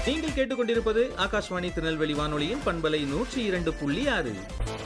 நீங்கள் கேட்டுக்கொண்டிருப்பது ஆகாஷ்வாணி திருநெல்வேலி வானொலியின் பண்பலை நூற்றி இரண்டு புள்ளி ஆறு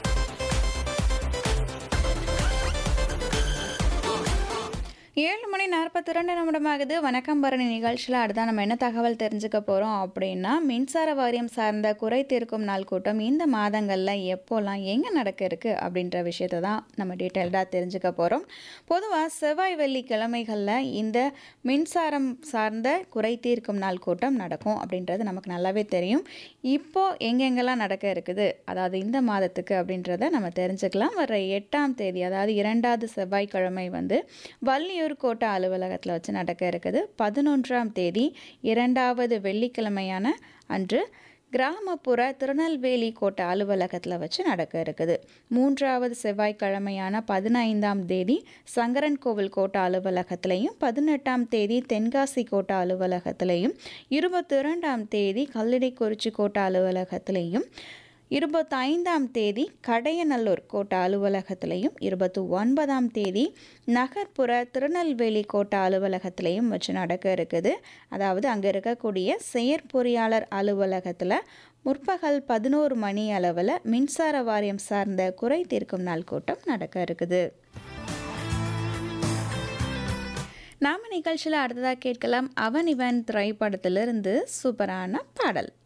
ஏழு மணி நாற்பத்தி ரெண்டு நிமிடமாகுது வணக்கம் பரணி நிகழ்ச்சியில் அடுத்த நம்ம என்ன தகவல் தெரிஞ்சுக்க போகிறோம் அப்படின்னா மின்சார வாரியம் சார்ந்த குறை தீர்க்கும் நாள் கூட்டம் இந்த மாதங்களில் எப்போல்லாம் எங்கே நடக்க இருக்கு அப்படின்ற விஷயத்தை தான் நம்ம டீட்டெயில்டாக தெரிஞ்சுக்க போகிறோம் பொதுவாக செவ்வாய் வெள்ளி கிழமைகளில் இந்த மின்சாரம் சார்ந்த குறை தீர்க்கும் நாள் கூட்டம் நடக்கும் அப்படின்றது நமக்கு நல்லாவே தெரியும் இப்போ எங்கெங்கெல்லாம் நடக்க இருக்குது அதாவது இந்த மாதத்துக்கு அப்படின்றத நம்ம தெரிஞ்சுக்கலாம் வர எட்டாம் தேதி அதாவது இரண்டாவது செவ்வாய்க்கிழமை வந்து வள்ளியூர் கோட்ட அலுவலகத்தில் வச்சு நடக்க இருக்குது பதினொன்றாம் தேதி இரண்டாவது வெள்ளிக்கிழமையான அன்று கிராமப்புற திருநெல்வேலி கோட்ட அலுவலகத்தில் வச்சு நடக்க இருக்குது மூன்றாவது செவ்வாய்க்கிழமையான பதினைந்தாம் தேதி சங்கரன் கோவில் கோட்ட அலுவலகத்திலையும் பதினெட்டாம் தேதி தென்காசி கோட்ட அலுவலகத்திலையும் இருபத்தி இரண்டாம் தேதி கல்லடைக்குறிச்சி கோட்ட அலுவலகத்திலையும் இருபத்தைந்தாம் தேதி கடையநல்லூர் கோட்ட அலுவலகத்திலையும் இருபத்தி ஒன்பதாம் தேதி நகர்ப்புற திருநெல்வேலி கோட்ட அலுவலகத்திலையும் வச்சு நடக்க இருக்குது அதாவது அங்கே இருக்கக்கூடிய செயற்பொறியாளர் அலுவலகத்தில் முற்பகல் பதினோரு மணி அளவில் மின்சார வாரியம் சார்ந்த குறை தீர்க்கும் நாள் கூட்டம் நடக்க இருக்குது நாம நிகழ்ச்சியில் அடுத்ததாக கேட்கலாம் அவன் இவன் திரைப்படத்திலிருந்து சூப்பரான பாடல்